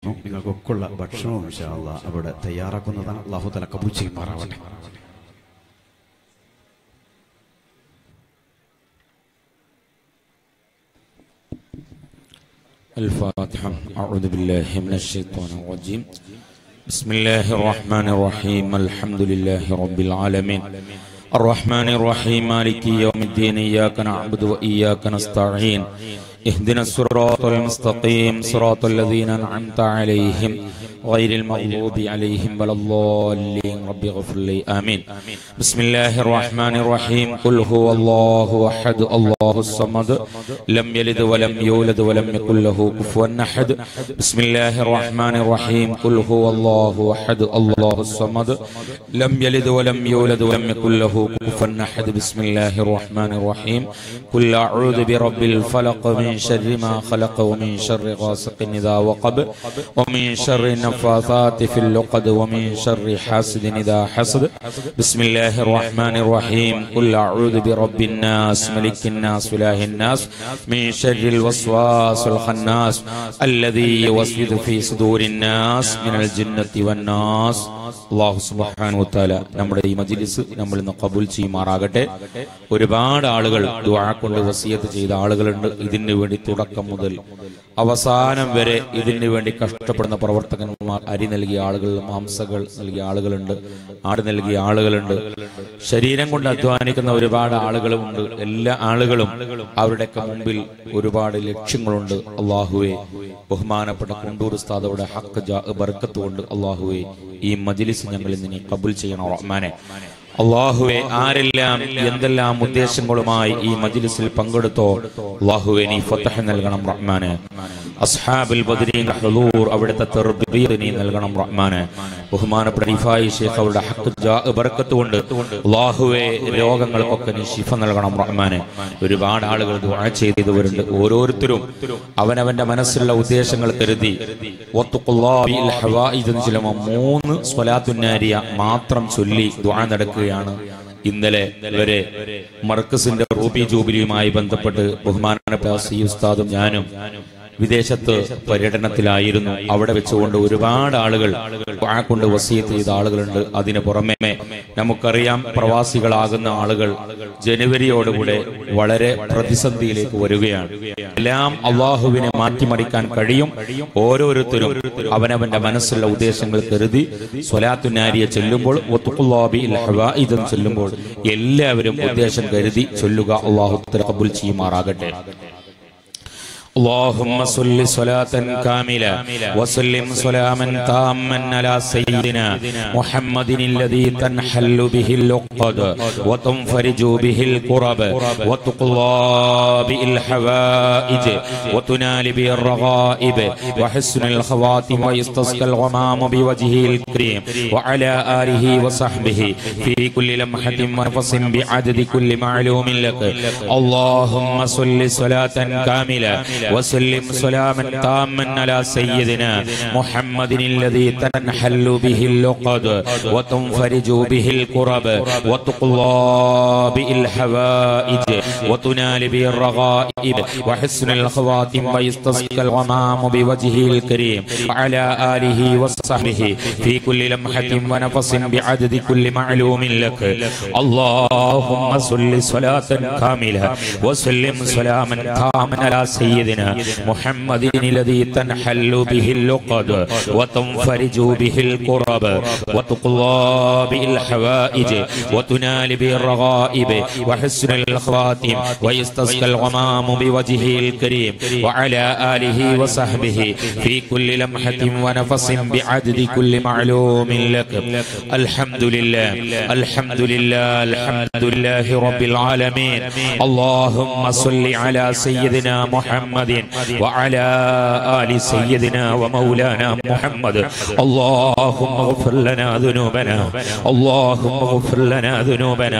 നിങ്ങൾക്കൊക്കെയുള്ള ഭക്ഷണവും ഇൻഷാ അള്ളാ അവിടെ തയ്യാറാക്കുന്നതാണ് അള്ളാഹു തല കബൂൽ ചെയ്യുമാറാവട്ടെ الفاتحة أعوذ بالله من الشيطان الرجيم بسم الله الرحمن الرحيم الحمد لله رب العالمين الرحمن الرحيم مالك يوم الدين إياك نعبد وإياك نستعين اهدنا الصراط المستقيم صراط الذين أنعمت عليهم غير المغضوب عليهم ولا الضالين رب اغفر لي آمين بسم الله الرحمن الرحيم قل هو الله أحد الله الصمد لم يلد ولم يولد ولم يكن له كفوا أحد بسم الله الرحمن الرحيم قل هو الله أحد الله الصمد لم يلد ولم يولد ولم يكن له كفوا أحد بسم الله الرحمن الرحيم قل أعوذ برب الفلق من شر ما خلق ومن شر غاسق إذا وقب ومن شر النفاثات في اللقد ومن شر حاسد إذا حسد بسم الله الرحمن الرحيم قل أعوذ برب الناس ملك الناس إله الناس من شر الوسواس الخناس الذي يوسوس في صدور الناس من الجنة والناس അള്ളാഹു സുബ്ഹാനഹു വതആല നമ്മുടെ ഈ മജ്ലിസ് നമ്മൾ ഇന്ന് കബൂൽ ചെയ്യുമാറാകട്ടെ ഒരുപാട് ആളുകൾ ദുആ കൊണ്ട് വസിയത്ത് ചെയ്ത ആളുകളുണ്ട് ഇതിനു വേണ്ടി തുടക്കം മുതൽ അവസാനം വരെ ഇതിനു വേണ്ടി കഷ്ടപ്പെടുന്ന പ്രവർത്തകന്മാർ അരി നൽകിയ ആളുകൾ മാംസകൾ നൽകിയ ആളുകളുണ്ട് ആട് നൽകിയ ആളുകളുണ്ട് ശരീരം കൊണ്ട് അധ്വാനിക്കുന്ന ഒരുപാട് ആളുകളുമുണ്ട് എല്ലാ ആളുകളും അവരുടെയൊക്കെ മുമ്പിൽ ഒരുപാട് ലക്ഷ്യങ്ങളുണ്ട് അള്ളാഹുവെ ബഹുമാനപ്പെട്ട കുണ്ടൂർ ഉസ്താദയുടെ ഹക്ക് ജാ ബർക്കത്ത് കൊണ്ട് അള്ളാഹുവെ ഈ മജ്ലിസ് ഞങ്ങളിൽ നിന്ന് കബൂൽ ചെയ്യണം റഹ്മാനെ അള്ളാഹുവെ ആരെല്ലാം എന്തെല്ലാം ഉദ്ദേശങ്ങളുമായി ഈ മജ്ലിസിൽ പങ്കെടുത്തോ അള്ളാഹുവെ നീ ഫത്തഹ് നൽകണം റഹ്മാന് അസ്ഹാബുൽ ബദ്രീൻ ഹുദൂർ അവിടുത്തെ തെർബിയത്ത് നീ നൽകണം റഹ്മാന് ബഹുമാനപ്പെട്ട റിഫായി ഷേഖ് അവരുടെ ഹക്ക് ജാ ബർക്കത്ത് കൊണ്ട് അള്ളാഹുവെ രോഗങ്ങൾക്കൊക്കെ നീ ശിഫ നൽകണം റഹ്മാന് ഒരുപാട് ആളുകൾ ദുആ ചെയ്തവരുണ്ട് ഓരോരുത്തരും അവനവന്റെ മനസ്സിലുള്ള ഉദ്ദേശങ്ങൾ കരുതി വത്തുഖുല്ലാഹി അൽ ഹവായിദ് എന്ന് ചൊല്ലുമ്പോൾ മൂന്ന് സ്വലാത്തുന്നാരിയ മാത്രം ചൊല്ലി ദുആ നടക്കുകയാണ് ഇന്നലെ വരെ മർക്കസിന്റെ റൂബി ജൂബിലിയുമായി ബന്ധപ്പെട്ട് ബഹുമാനപ്പെട്ട സി ഉസ്താദും ഞാനും വിദേശത്ത് പര്യടനത്തിലായിരുന്നു അവിടെ വെച്ചുകൊണ്ട് ഒരുപാട് ആളുകൾ ദുആ കൊണ്ട് വസീത്ത് ചെയ്ത ആളുകളുണ്ട് അതിന് പുറമെ നമുക്കറിയാം പ്രവാസികളാകുന്ന ആളുകൾ ജനുവരിയോടുകൂടെ വളരെ പ്രതിസന്ധിയിലേക്ക് വരികയാണ് എല്ലാം അള്ളാഹുവിനെ മാറ്റിമറിക്കാൻ കഴിയും ഓരോരുത്തരും അവനവന്റെ മനസ്സിലുള്ള ഉദ്ദേശങ്ങൾ കരുതി സ്വലാത്തുനാരിയെ ചെല്ലുമ്പോൾ വത്തുഖുല്ലാബി അൽ ഹവായിദ് എന്ന് ചൊല്ലുമ്പോൾ എല്ലാവരും ഉദ്ദേശം കരുതി ചൊല്ലുക അള്ളാഹു കബുൽ ചെയ്യുമാറാകട്ടെ اللهم صل صلاة كاملة وسلم سلاما تاما على سيدنا محمد الذي تنحل به اللقد وتنفرج به الكرب وتقضى به الحوائج وتنال به الرغائب وحسن الخواتم ويستسقى الغمام بوجهه الكريم وعلى آله وصحبه في كل لمحة ونفس بعدد كل معلوم لك اللهم صل صلاة كاملة وسلم سلاما تاما على سيدنا محمد الذي تنحل به اللقد وتنفرج به الكرب وتقضى به الحوائج وتنال به الرغائب وحسن الخواتم ويستسقى الغمام بوجهه الكريم وعلى آله وصحبه في كل لمحة ونفس بعدد كل معلوم لك اللهم صل صلاة كاملة وسلم سلاما تاما على سيدنا محمد الذي تنحل به اللقد وتنفرج به الكرب وتقضى به الحوائج وتنال به الرغائب وحسن الخواتم ويستسقى الغمام بوجهه الكريم وعلى آله وصحبه في كل لمحة ونفس بعدد كل معلوم لك الحمد لله الحمد لله الحمد لله رب العالمين اللهم صل على سيدنا محمد وعلى آل سيدنا ومولانا محمد اللهم اغفر لنا ذنوبنا اللهم اغفر لنا ذنوبنا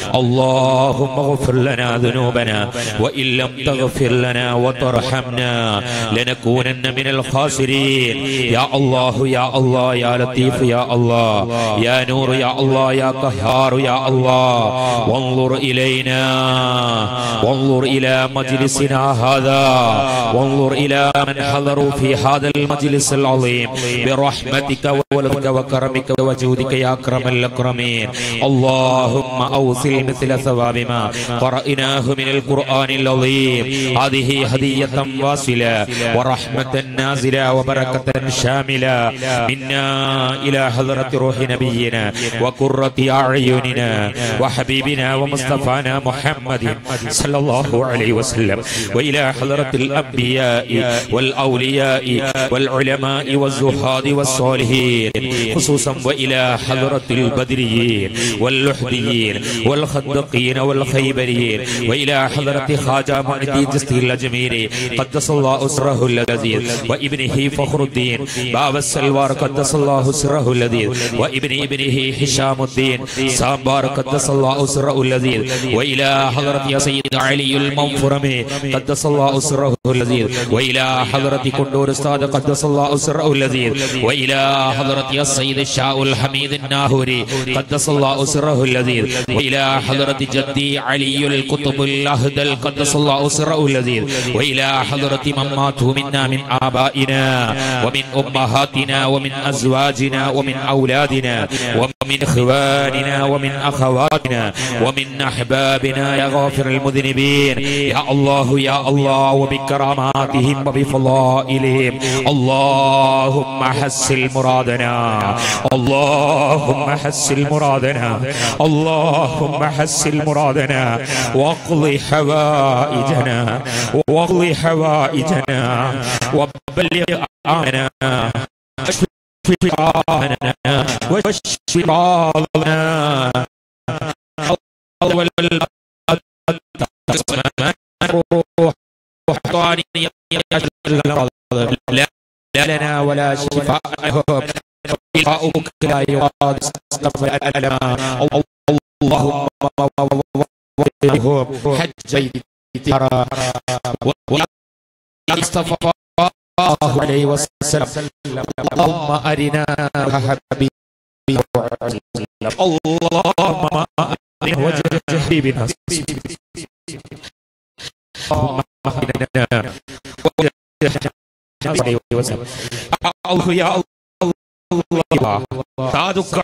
اللهم اغفر لنا ذنوبنا وإن لم تغفر لنا وترحمنا لنكونن من الخاسرين يا الله يا الله يا لطيف يا الله يا نور يا الله يا قهار يا الله وانظر إلينا وانظر إلى مجلسنا هذا وانظر إلى من حضروا في هذا المجلس العظيم برحمتك وولدك وكرمك وجودك يا أكرم الأكرمين اللهم أوصل مثل ثواب ما قرأناه من القرآن العظيم هذه هدية واصلة ورحمة نازلة وبركة شاملة منا إلى حضرة روح نبينا وقرة أعيننا وحبيبنا ومصطفانا محمد صلى الله عليه وسلم وإلى حضرة الأنبياء والأولياء والعلماء والزهاد والصالحين خصوصا وإلى حضرة البدريين واللحديين والخندقين والخيبريين وإلى حضرة خواجة معدي جستي الأجميري قدس الله أسره اللذيذ وابنه فخر الدين باب السلوار قدس الله سره اللذيذ وابن ابنه هشام الدين سامبار قدس الله سره اللذيذ وإلى حضرة يا سيد علي المنفرمي قدس الله سره اللذيذ وإلى حضرة كندور استاذ قدس الله سره اللذيذ وإلى حضرة يا سيد الشاء الحميد الناهوري قدس الله سره اللذيذ وإلى حضرة جدي علي القطب الأهدل قدس الله سره اللذيذ وإلى حضرة من ماتوا منا من آبائنا ومن أمهاتنا ومن أزواجنا ومن أولادنا ومن إخواننا ومن أخواتنا ومن أحبابنا يا غافر المذنبين يا الله يا الله وبكراماتهم وبفضائلهم اللهم حسن مرادنا اللهم حسن مرادنا اللهم حسن مرادنا واقض حوائجنا واقض حوائجنا وبلغ آمنا واشف آمنا واشف مرضنا لا لا لنا ولا شفاء لهم شفاؤك لا يراد استغفر الألم اللهم وهم حج ترى مصطفى الله عليه وسلم اللهم أرنا حبيبي اللهم أرنا وجه حبيبنا اللهم أرنا وجه عليه وسلم الله يا الله സാധുക്കള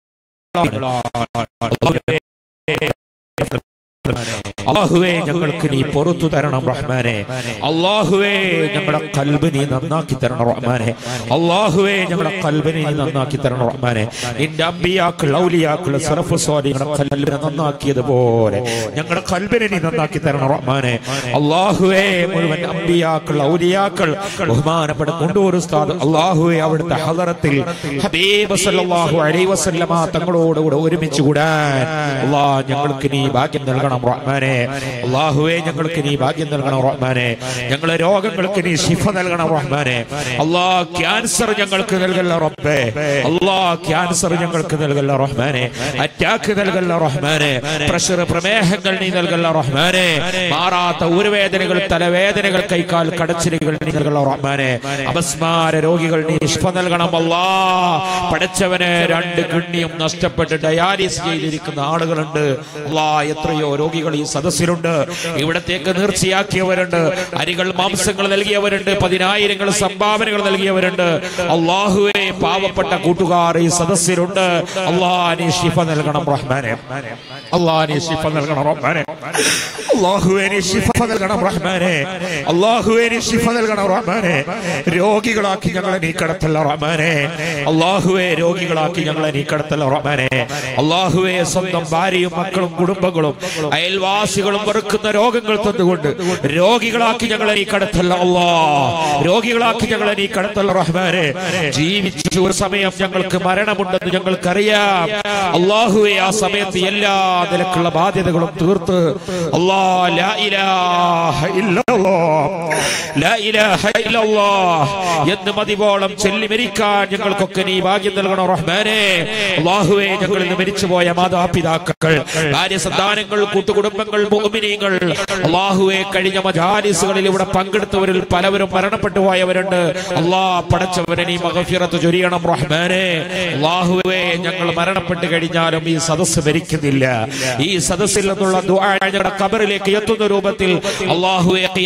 അള്ളാഹുവേ ഞങ്ങൾക്ക് നീ പുറത്തു തരണം റഹ്മാനെ അള്ളാഹുവേ ഞങ്ങളുടെ കൽബ് നീ നന്നാക്കി തരണം റഹ്മാനെ അള്ളാഹുവേ ഞങ്ങളുടെ കൽബിനെ നീ നന്നാക്കി തരണം റഹ്മാനെ നിന്റെ അമ്പിയാക്കൾ ഔലിയാക്കൾ സർഫ് സ്വാദികളുടെ കൽബിനെ നന്നാക്കിയതുപോലെ ഞങ്ങളുടെ കൽബിനെ നീ നന്നാക്കി തരണം റഹ്മാനെ അള്ളാഹുവേ മുഴുവൻ അമ്പിയാക്കൾ ഔലിയാക്കൾ ബഹുമാനപ്പെട്ട കൊണ്ടൂർ ഉസ്താദ് അള്ളാഹുവേ അവിടുത്തെ ഹദറത്തിൽ ഹബീബ് സല്ലല്ലാഹു അലൈഹി വസല്ലമ തങ്ങളോടുകൂടെ ഒരുമിച്ച് കൂടാൻ അള്ളാ ഞങ്ങൾക്ക് നീ ഭാഗ്യം നൽകണം റഹ്മാനെ അള്ളാഹുവേ ഞങ്ങൾക്ക് നീ ഭാഗ്യം നൽകണം റഹ്മാനെ ഞങ്ങളെ രോഗങ്ങൾക്ക് നീ ശിഫ നൽകണം റഹ്മാനെ അള്ളാ ക്യാൻസർ ഞങ്ങൾക്ക് നൽകല്ല റബ്ബേ അള്ളാ ക്യാൻസർ ഞങ്ങൾക്ക് നൽകല്ല റഹ്മാനെ അറ്റാക്ക് നൽകല്ല റഹ്മാനെ പ്രഷർ പ്രമേഹങ്ങൾ നീ നൽകല്ല റഹ്മാനെ മാറാത്ത ഊരുവേദനകൾ തലവേദനകൾ കൈക്കാൽ കടച്ചിലുകൾ നീ നൽകല്ല റഹ്മാനെ അപസ്മാര രോഗികൾ നീ ശിഫ നൽകണം അല്ലാ പഠിച്ചവന് രണ്ട് കിഡ്നിയും നഷ്ടപ്പെട്ട് ഡയാലിസ് ചെയ്തിരിക്കുന്ന ആളുകളുണ്ട് അല്ലാ എത്രയോ രോഗികൾ ഈ സദസ്സിലുണ്ട് ഇവിടത്തേക്ക് നീർച്ചയാക്കിയവരുണ്ട് അരികൾ മാംസങ്ങൾ നൽകിയവരുണ്ട് പതിനായിരങ്ങൾ സംഭാവനകൾ നൽകിയവരുണ്ട് അള്ളാഹുവെ പാവപ്പെട്ട കൂട്ടുകാർ ഈ സദസ്സിലുണ്ട് അള്ളാഹ് ശിഫ നൽകണം റഹ്മാനെ അള്ളാഹ് ശിഫ നൽകണം റഹ്മാനെ അള്ളാഹുവെ ശിഫ നൽകണം റഹ്മാനെ അള്ളാഹുവെ ശിഫ നൽകണം റഹ്മാനെ രോഗികളാക്കി ഞങ്ങളെ നീ കടത്തല്ല റഹ്മാനെ അള്ളാഹുവെ രോഗികളാക്കി ഞങ്ങളെ നീ കടത്തല്ല റഹ്മാനെ അള്ളാഹുവെ സ്വന്തം ഭാര്യയും മക്കളും കുടുംബങ്ങളും അയൽവാസികളും വെറുക്കുന്ന രോഗങ്ങൾ തന്നുകൊണ്ട് രോഗികളാക്കി ഞങ്ങളെ നീ കടത്തല്ല അള്ളാ രോഗികളാക്കി ഞങ്ങളെ നീ കടത്തല്ല റഹ്മാനെ ജീവിച്ച ഒരു സമയം ഞങ്ങൾക്ക് മരണമുണ്ടെന്ന് ഞങ്ങൾക്കറിയാം അള്ളാഹുവെ ആ സമയത്ത് എല്ലാ നിലക്കുള്ള ബാധ്യതകളും തീർത്ത് അല്ലാ ലാ ഇലാഹ ഇല്ലല്ലാഹ് ലാ ഇലാഹ ഇല്ലല്ലാഹ് എന്ന് മതിവോളം ചൊല്ലി മരിക്കാൻ ഞങ്ങൾക്കൊക്കെ നീ ഭാഗ്യം നൽകണം റഹ്മാനെ അള്ളാഹുവെ ഞങ്ങളിൽ നിന്ന് മരിച്ചുപോയ മാതാപിതാക്കൾ ഭാര്യ സന്താനങ്ങൾ കൂട്ടുകുടുംബങ്ങൾ മോമിനീങ്ങൾ അള്ളാഹുവെ കഴിഞ്ഞ മജാലിസുകളിൽ ഇവിടെ പങ്കെടുത്തവരിൽ പലവരും മരണപ്പെട്ടു പോയവരുണ്ട് അള്ളാ പടച്ചവരെ നീ മഹഫിറത്ത് ചൊരിയണം റഹ്മാനെ അള്ളാഹുവെ ഞങ്ങൾ മരണപ്പെട്ട് കഴിഞ്ഞാലും ഈ സദസ്സ് മരിക്കുന്നില്ല ഈ സദസ്സിൽ നിന്നുള്ള ദുആ ഞങ്ങളുടെ കബറിലേക്ക് എത്തുന്ന രൂപത്തിൽ അള്ളാഹുവെ ഖിയാമെന്ന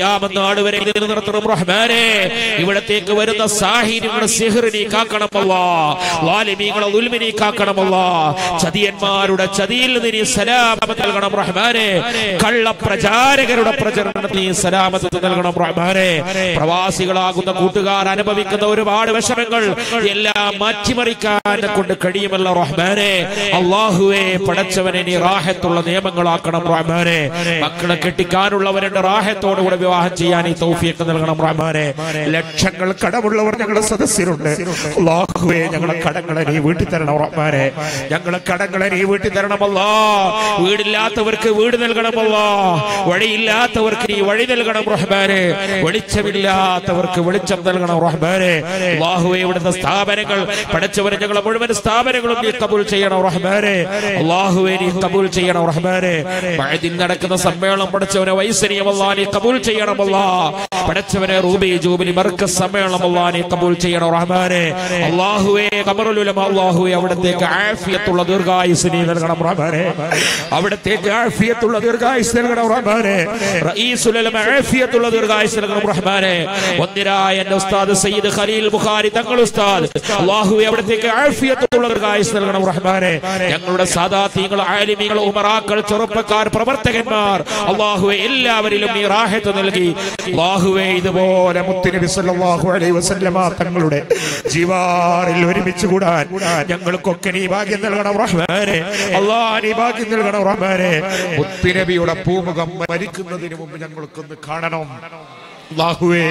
നാട് വരെ നിലനിർത്തണം റഹ്മാനെ ഇവിടത്തേക്ക് വരുന്ന സാഹിര്യങ്ങളുടെ സിഹറിനെ കാക്കണമല്ല വാലിമീങ്ങളെ ഉൽമിനെ കാക്കണമല്ല ചതിയന്മാരുടെ ചതിയിൽ നിന്ന് നീ സലാമത്ത് നൽകണം റഹ്മാനെ കള്ള പ്രചാരകരുടെ പ്രചരണത്തിന് നീ സലാമത്ത് നൽകണം റഹ്മാനെ പ്രവാസികളാകുന്ന കൂട്ടുകാർ അനുഭവിക്കുന്ന ഒരുപാട് വിഷമങ്ങൾ എല്ലാം മാറ്റിമറിക്കാൻ കൊണ്ട് കഴിയുമല്ല റഹ്മാനെ അള്ളാഹുവെ പടച്ചവനെ നീ റാഹത്തുള്ള നിയമങ്ങളാക്കണം റഹ്മാനെ മക്കളെ കെട്ടിക്കാനുള്ളവരുടെ റാഹത്തോടുകൂടെ വിവാഹം ചെയ്യാൻ ഈ തൗഫീഖ് നൽകണം റഹ്മാനെ ലക്ഷങ്ങൾ കടമുള്ളവർ ഞങ്ങളുടെ സദസ്യരുണ്ട് അള്ളാഹുവെ ഞങ്ങളെ കടങ്ങളെ നീ വീട്ടിൽ തരണം റഹ്മാനെ ഞങ്ങളെ കടങ്ങളെ നീ വീട്ടിൽ തരണമല്ലോ വീടില്ലാത്തവർക്ക് വീട് നൽകണമല്ലോ വഴിയില്ലാത്തവർക്ക് നീ വഴി നൽകണം റഹ്മാനെ വെളിച്ചമില്ലാത്തവർക്ക് വെളിച്ചം നൽകണം റഹ്മാനെ അള്ളാഹുവെ ഇവിടുത്തെ സ്ഥാപനങ്ങൾ പഠിച്ചവരെ ഞങ്ങളെ മുഴുവൻ സ്ഥാപനങ്ങളും നീ കബൂൽ ചെയ്യണം റഹ്മാനെ അള്ളാഹുവെ നീ കബൂൽ ചെയ്യണം റഹ്മാനെ മഴദിൻ നടക്കുന്ന സമ്മേളനം പഠിച്ചവനെ വൈസരിയമല്ലാ നീ കബൂൽ ചെയ്യണമല്ലാ പഠിച്ചവനെ റൂബി ജൂബിലി മർക്കസ് സമ്മേളനമല്ലാ നീ കബൂൽ ചെയ്യണം റഹ്മാനെ അള്ളാഹുവെ കമറുലുലമ അള്ളാഹുവെ അവിടത്തേക്ക് ആഫിയത്തുള്ള ദീർഘായുസ് നീ നൽകണം റഹ്മാനെ അവിടത്തേക്ക് ആഫിയത്തുള്ള ദീർഘായുസ് നൽകണം റഹ്മാനെ റഈസുലമ ആഫിയത്തുള്ള ദീർഘായുസ് നൽകണം റഹ്മാനെ ഒന്നിരായ എന്റെ ഉസ്താദ് സയ്യിദ് ഖലീൽ ബുഖാരി തങ്ങൾ ഉസ്താദ് അള്ളാഹുവെ അവിടത്തേക്ക് ആഫിയത്തുള്ള ദീർഘായുസ് നൽകണം റഹ്മാനെ ഞങ്ങളുടെ സാദാത്യങ്ങൾ ആലിമികൾ ഉമറാക്കൾ ചെറുപ്പക്കാർ പ്രവർത്തകന്മാർ അള്ളാഹുവെ എല്ലാവരിലും നീ റാഹത്ത് നൽകി അള്ളാഹുവെ ഇതുപോലെ മുത്തുനബി സല്ലല്ലാഹു അലൈഹി വസല്ലമ തങ്ങളുടെ ജീവാറിൽ ഒരുമിച്ച് കൂടാൻ ഞങ്ങൾക്കൊക്കെ നീ ഭാഗ്യം നൽകണം റഹ്മാനെ അള്ളാഹ് നീ ഭാഗ്യം നൽകണം റഹ്മാനെ മുത്തുനബിയുടെ പൂമുഖം മരിക്കുന്നതിന് മുമ്പ് ഞങ്ങൾക്കൊന്ന് കാണണം അല്ലാഹുവേ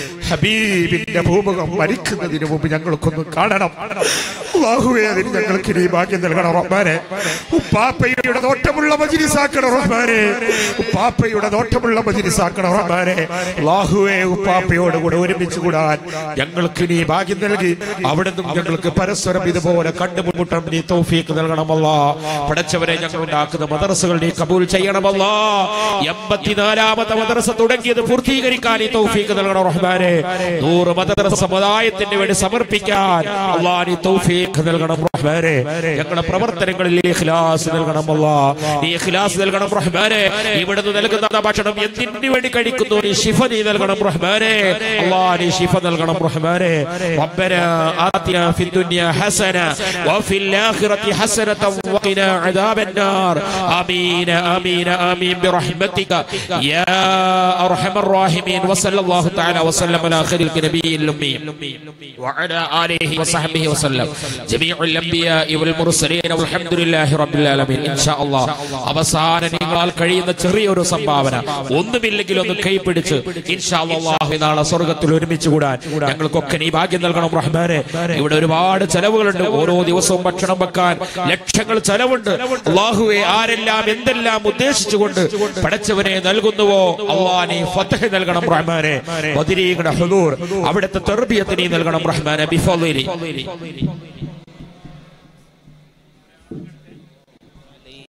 ഹബീബിന്റെ ഭൂമുഖം മരിക്കുന്നതിന് മുമ്പ് ഞങ്ങൾക്കൊന്ന് കാണണം അല്ലാഹുവേ അതിന് ഞങ്ങൾക്ക് നീ ഭാഗ്യം നൽകണം റഹ്മാനെ ഉപ്പാപ്പയുടെ നോട്ടമുള്ള മജിലിസാക്കണം റഹ്മാനെ ഉപ്പാപ്പയുടെ നോട്ടമുള്ള മജിലിസാക്കണം റഹ്മാനെ അല്ലാഹുവേ ഉപ്പാപ്പയോട് കൂടെ ഒരുമിച്ച് കൂടാൻ ഞങ്ങൾക്ക് നീ ഭാഗ്യം നൽകി അവിടെ നിന്നും ഞങ്ങൾക്ക് പരസ്പരം ഇതുപോലെ കണ്ടുമുട്ടം നീ തൗഫീക്ക് നൽകണമല്ല പഠിച്ചവരെ ഞങ്ങൾ ഉണ്ടാക്കുന്ന മദർസകൾ നീ കബൂൽ ചെയ്യണമല്ല എൺപത്തിനാലാമത്തെ മദർസ തുടങ്ങിയത് പൂർത്തീകരിക്കാൻ നീ തൗഫീക്ക് നൽകണം റഹ്മാനെ നൂറ് മദർസ സമുദായത്തിന് വേണ്ടി സമർപ്പിക്കാൻ അള്ളാഹ് നീ തൗഫീക്ക് നൽകണം റഹ്മാനെ ഞങ്ങളുടെ പ്രവർത്തനങ്ങളിൽ ഇഖ്ലാസ് നൽകണം അല്ലാ നീ ഇഖ്ലാസ് നൽകണം റഹ്മാനെ ഇവിടുന്ന് നൽകുന്ന ഭക്ഷണം എന്തിനു വേണ്ടി കഴിക്കുന്നു നീ ശിഫ നീ നൽകണം റഹ്മാനെ അല്ലാഹ് നീ ശിഫ നൽകണം റഹ്മാനെ ربنا آتنا في الدنيا حسنة وفي الآخرة حسنة وقنا عذاب النار آمين آمين آمين برحمتك يا أرحم الراحمين وصلى الله تعالى وسلم على خير النبي الأمي وعلى آله وصحبه وسلم جميع الأنبياء والمرسلين والحمد لله رب العالمين إن شاء الله അവസാനം നിങ്ങളാൽ കഴിയുന്ന ചെറിയൊരു സംഭാവന ഒന്നുമില്ലെങ്കിൽ ഒന്ന് കൈപിടിച്ച് ഇൻഷാ അല്ലാഹു നാളെ സ്വർഗത്തിൽ ഒരുമിച്ച് കൂടാൻ ഞങ്ങൾക്കൊക്കെ നീ ഭാഗ്യം നൽകണം റഹ്മാനെ ഇവിടെ ഒരുപാട് ചെലവുകളുണ്ട് ഓരോ ദിവസവും ഭക്ഷണം വെക്കാൻ ലക്ഷങ്ങൾ ചെലവുണ്ട് അള്ളാഹുവെ ആരെല്ലാം എന്തെല്ലാം ഉദ്ദേശിച്ചുകൊണ്ട് പടച്ചവനെ നൽകുന്നുവോ അള്ളാഹ് ഫത്തഹ് നൽകണം റഹ്മാനെ ബദിരീകളുടെ ഹുദൂർ അവിടുത്തെ തെർബിയത്ത് നീ നൽകണം റഹ്മാനെ ബിഫളിരി